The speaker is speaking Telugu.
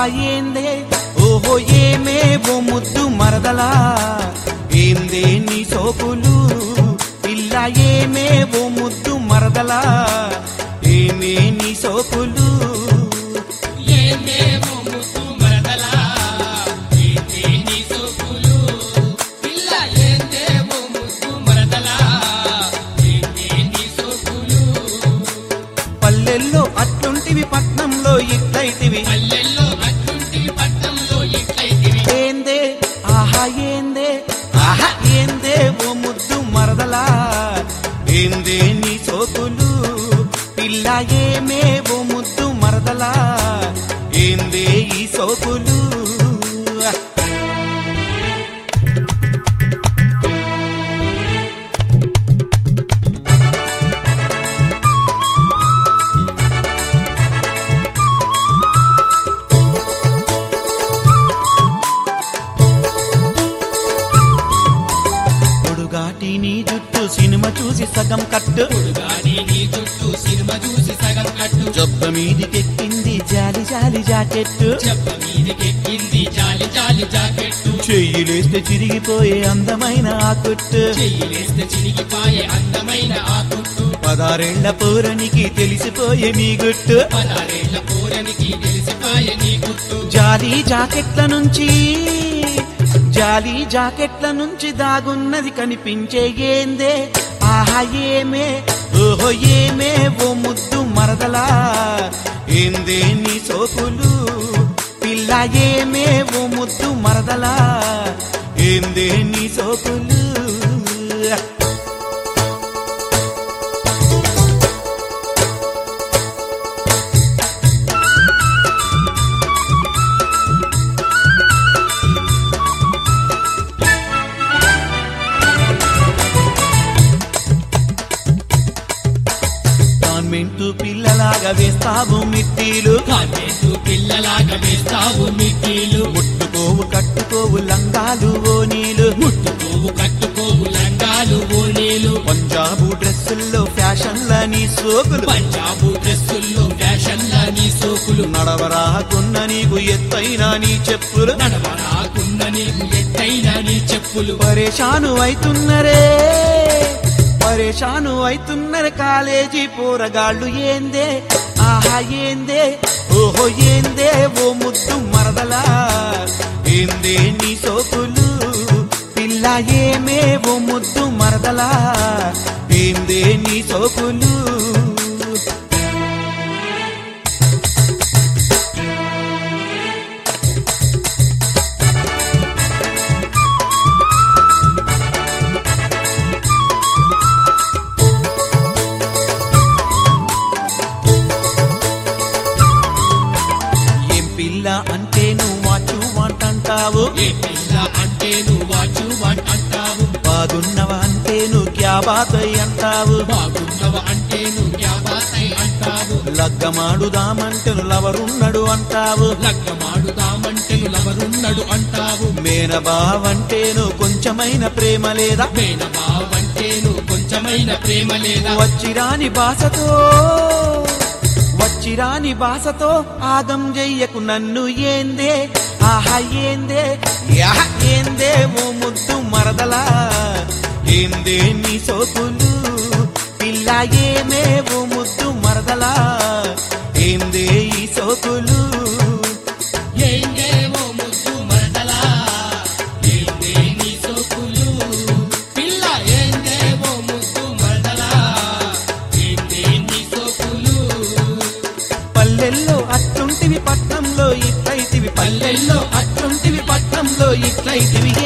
ఏందే ఓహో ఏమే ఓ ముద్దు మరదలా ఏందే నీ సోకులు పిల్ల ఏమే ఓ ముద్దు మరదలా ఏమే నీ సోకులు ఏమేమో ముద్దు మరదలా ఏంటే నీ సోకులు పిల్ల ఏందేమో ముద్దు మరదలా ఏంటే నీ సోకులు పల్లెల్లో అట్లుంటివి పట్నంలో ఇట్లయితివి పల్లెల్లో అట్లుంటి పట్టంలో ఇట్లయితివి ఏందే ఆహా ఏందే ఆహా ఏందే ఓ ముద్దు మరదలా ఏందే నీ సోకులు పిల్ల ఏమే ఓ ముద్దు మరదలా ఏందే ఈ సోకులు పొడుగాటి నీ జుట్టు సినిమా చూసి సగం కట్టు గాని నీ చుట్టూ సినిమా చూసి సగం కట్టు జబ్బ మీదికెక్కింది జాలి జాలి జాకెట్టు చెప్ప మీదకెక్కింది జాలి జాలి జాకెట్టు చెయ్యిలేస్తే చిరిగిపోయే అందమైన ఆ కుట్టు చెయ్యిలేస్తే చినిగిపాయే అందమైన ఆ కుట్టు పదారేళ్ల పూరనికి తెలిసిపోయే మీ గుట్టు పదారేళ్ల పూరనికి తెలిసిపాయే నీ గుట్టు జాలి జాకెట్ల నుంచి జాలి జాకెట్ల నుంచి దాగున్నది కనిపించే ఏందే ఆహా ఏమే ఓహో ఏమే ఓ ముద్దు మరదలా ఏందే నీ సోకులు పిల్ల ఏమే ఓ ముద్దు మరదలా ఏందే నీ సోకులు కాన్వెంట్ పిల్లలాగా వేస్తావు మిట్టీలు కాన్వెంటు పిల్లలాగా వేస్తావు మిట్టీలు ముట్టుకోవు కట్టుకోవు లంగాలు ఓ నీలు ముట్టుకోవు కట్టుకోవు లంగాలు ఓనీలు పంజాబు డ్రెస్సుల్లో ఫ్యాషన్ల నీ సోకులు పంజాబు డ్రెస్సుల్లో ఫ్యాషన్ల నీ సోకులు నడవరాకున్న నీకు ఎత్తైన నీ చెప్పులు నడవరాకున్న నీకు ఎత్తైన నీ చెప్పులు పరేషాను అయితున్నరే పరేషాను అయితున్నరే కాలేజీ పోరగాళ్ళు ఏందే ఆహా ఏందే ఓహో ఏందే ఓ ముద్దు మరదలా ఏందే నీ సోకులు పిల్ల ఏమే ఓ ముద్దు మరదలా ఏందే నీ సోకులు ఏం పిల్ల అంటే నువ్వు వాచు అంటావు ఏ పిల్ల అంటే నువ్వు వాచు వాట్ అంటావు బాగున్నవ అంటే నువ్వు క్యాబాతై అంటావు బాగున్నవ అంటే నువ్వు క్యాబాతై అంటావు లగ్గమాడుదామంటే లవరున్నడు అంటావు లగ్గమాడుదామంటే లవరున్నడు అంటావు మేనబావంటే నువ్వు కొంచెమైన ప్రేమ లేదా మేనబావంటే నువ్వు కొంచెమైన ప్రేమ లేదా వచ్చిరాని భాషతో వచ్చిరాని భాషతో ఆగం చెయ్యకు నన్ను ఏందే ఆహా ఏందే యాహ ఏందే ఓ ముద్దు మరదలా ఏందే నీ సోకులు పిల్ల ఏమే ఓ ముద్దు మరదలా ఏందే ఈ సోకులు ఏందేమో ముద్దు మరదలా ఏందే నీ సోకులు పిల్ల ఏందేమో ముద్దు మరదలా ఏందే నీ సోకులు పల్లెల్లో అట్లుంటివి పట్నంలో ఇట్లయితివి పల్లెల్లో అట్లుంటివి పట్నంలో ఇట్లయితివి